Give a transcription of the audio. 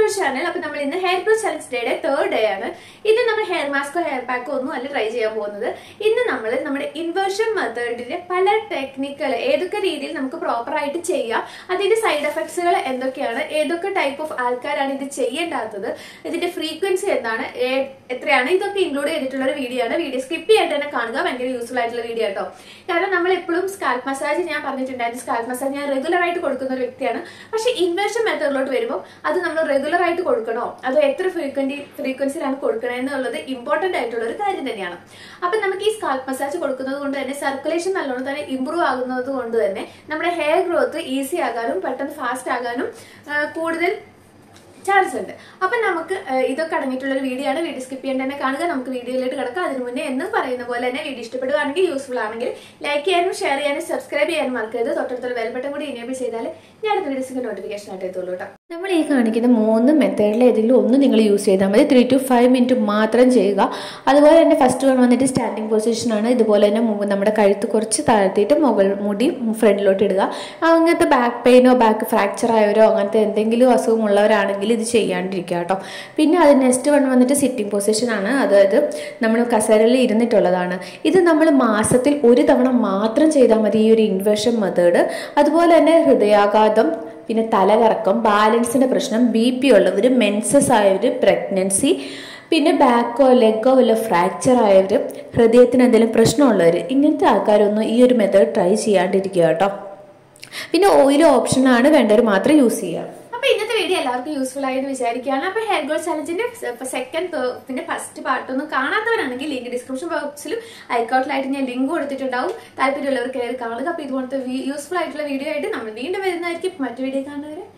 to channel അപ്പൊ നമ്മൾ ഇന്ന് ഹെയർ ഗ്രോത്ത് ചലഞ്ച് ഡേയുടെ തേർഡ് ഡേ ആണ് ഇന്ന് നമ്മൾ ഹെയർ മാസ്കോ ഹെയർ പാക്കോ ഒന്നും അല്ല ട്രൈ ചെയ്യാൻ പോകുന്നത് ഇന്ന് നമ്മൾ നമ്മുടെ ഇൻവേർഷൻ മെത്തേഡിന്റെ പല ടെക്നിക്കുകൾ ഏതൊക്കെ രീതിയിൽ നമുക്ക് പ്രോപ്പർ ആയിട്ട് ചെയ്യാം അതിന്റെ സൈഡ് എഫക്ട്സുകൾ എന്തൊക്കെയാണ് ഏതൊക്കെ ടൈപ്പ് ഓഫ് ആൾക്കാരാണ് ഇത് ചെയ്യേണ്ടാത്തത് ഇതിന്റെ ഫ്രീക്വൻസി എന്താണ് ഏ- എത്രയാണ് ഇതൊക്കെ ഇൻക്ലൂഡ് ചെയ്തിട്ടുള്ള ഒരു വീഡിയോ ആണ് വീഡിയോ സ്കിപ്പ് ചെയ്യായിട്ട് തന്നെ കാണുക ഭയങ്കര യൂസ്ഫുൾ ആയിട്ടുള്ള വീഡിയോ കേട്ടോ കാരണം നമ്മൾ എപ്പോഴും സ്കാൽപ്പ് മസാജ് ഞാൻ പറഞ്ഞിട്ടുണ്ടായിരുന്നു സ്കാൽപ്പ് മസാജ് ഞാൻ റെഗുലർ ആയിട്ട് കൊടുക്കുന്ന ഒരു വ്യക്തിയാണ് പക്ഷെ ഇൻവേർഷൻ മെത്തേഡിലോട്ട് വരുമ്പോൾ അത് നമ്മൾ റെഗുലർ ആയിട്ട് കൊടുക്കണോ അതോ എത്ര ഫ്രീക്വന്റി ഫ്രീക്വൻസിയിലാണ് കൊടുക്കണേ എന്നുള്ളത് ഇമ്പോർട്ടന്റ് ആയിട്ടുള്ള ഒരു കാര്യം തന്നെയാണ് അപ്പൊ നമുക്ക് ഈ സ്കാൽപ്പ് മസാജ് കൊടുക്കുന്നത് കൊണ്ട് തന്നെ സർക്കുലേഷൻ നല്ലോണം തന്നെ ഇമ്പ്രൂവ് ആകുന്നത് കൊണ്ട് തന്നെ നമ്മുടെ ഹെയർ ഗ്രോത്ത് ഈസി ആകാനും പെട്ടെന്ന് ഫാസ്റ്റ് ആകാനും ആ, കൂടുതൽ ചാൻസ് ഉണ്ട് അപ്പൊ നമുക്ക് ആ, ഇതൊക്കെ അടങ്ങിയിട്ടുള്ള ഒരു വീഡിയോ ആണ് വീഡിയോ സ്കിപ്പ് ചെയ്യേണ്ട തന്നെ കാണുക നമുക്ക് വീഡിയോയിലോട്ട് കിടക്കാം അതിന് മുന്നേ എന്നും പറയുന്ന പോലെ തന്നെ വീഡിയോ ഇഷ്ടപ്പെടുകയാണെങ്കിൽ യൂസ്ഫുൾ ആണെങ്കിൽ ലൈക്ക് ചെയ്യാനും ഷെയർ ചെയ്യാനും സബ്സ്ക്രൈബ് ചെയ്യാനും മറക്കരുത് തൊട്ടടുത്തുള്ള ബെൽബട്ടൺ കൂടി ഇനേബിൾ ചെയ്താൽ ഞാൻ അടുത്ത വീഡിയോസിന്റെ നോട്ടിഫിക്കേഷൻ ആയിട്ട് എത്തുള്ളൂ കേട്ടോ നമ്മൾ ഈ കാണിക്കുന്ന മൂന്ന് മെത്തേഡിൽ ഏതെങ്കിലും ഒന്ന് നിങ്ങൾ യൂസ് ചെയ്താൽ മതി ത്രീ ടു ഫൈവ് മിനിറ്റ് മാത്രം ചെയ്യുക അതുപോലെ തന്നെ ഫസ്റ്റ് വൺ വന്നിട്ട് സ്റ്റാൻഡിങ് പൊസിഷനാണ് ഇതുപോലെ തന്നെ മു- നമ്മുടെ കഴുത്ത് കുറച്ച് താഴ്ത്തിയിട്ട് മുകൾ മുടി ഫ്രണ്ടിലോട്ട് ഇടുക അങ്ങനത്തെ ബാക്ക് പെയിനോ ബാക്ക് ഫ്രാക്ചർ ആയവരോ അങ്ങനത്തെ എന്തെങ്കിലും അസുഖമുള്ളവരാണെങ്കിൽ ഇത് ചെയ്യാണ്ടിരിക്കുക കേട്ടോ പിന്നെ അത് നെക്സ്റ്റ് വൺ വന്നിട്ട് സിറ്റിംഗ് പൊസിഷനാണ് അതായത് നമ്മൾ കസേരയിൽ ഇരുന്നിട്ടുള്ളതാണ് ഇത് നമ്മൾ മാസത്തിൽ ഒരു തവണ മാത്രം ചെയ്താൽ മതി ഈ ഒരു ഇൻവേർഷൻ മെത്തേഡ് അതുപോലെ തന്നെ ഹൃദയാഘാതം പിന്നെ തലകറക്കം ബാലൻസിന്റെ പ്രശ്നം ബി പി ഉള്ളവർ മെൻസസ് ആയവർ പ്രഗ്നൻസി പിന്നെ ബാക്കോ ലെഗോ വല്ല ഫ്രാക്ചർ ആയവർ ഹൃദയത്തിന് എന്തെങ്കിലും പ്രശ്നമുള്ളവർ ഇങ്ങനത്തെ ആൾക്കാരൊന്നും ഈ ഒരു മെത്തേഡ് ട്രൈ ചെയ്യാണ്ടിരിക്കുക കേട്ടോ പിന്നെ ഓയിൽ ഓപ്ഷനാണ് വേണ്ടവർ മാത്രം യൂസ് ചെയ്യുക അപ്പൊ ഇന്നത്തെ വീഡിയോ എല്ലാവർക്കും യൂസ്ഫുൾ ആയെന്ന് വിചാരിക്കുകയാണ് അപ്പൊ ഹെയർ ഗ്രോത്ത് ചലഞ്ചിന്റെ സെക്കൻഡ് പിന്നെ ഫസ്റ്റ് പാർട്ട് ഒന്നും കാണാത്തവരാണെങ്കിൽ ലിങ്ക് ഡിസ്ക്രിപ്ഷൻ ബോക്സിലും ഐക്കൗട്ടിലായിട്ട് ഞാൻ ലിങ്ക് കൊടുത്തിട്ടുണ്ടാവും താല്പര്യമുള്ളവർ കയറി കാണുക അപ്പൊ ഇതുപോലത്തെ യൂസ്ഫുൾ ആയിട്ടുള്ള വീഡിയോ ആയിട്ട് നമ്മൾ വീണ്ടും വരുന്നതായിരിക്കും മറ്റു വീഡിയോ കാണുന്നവരെ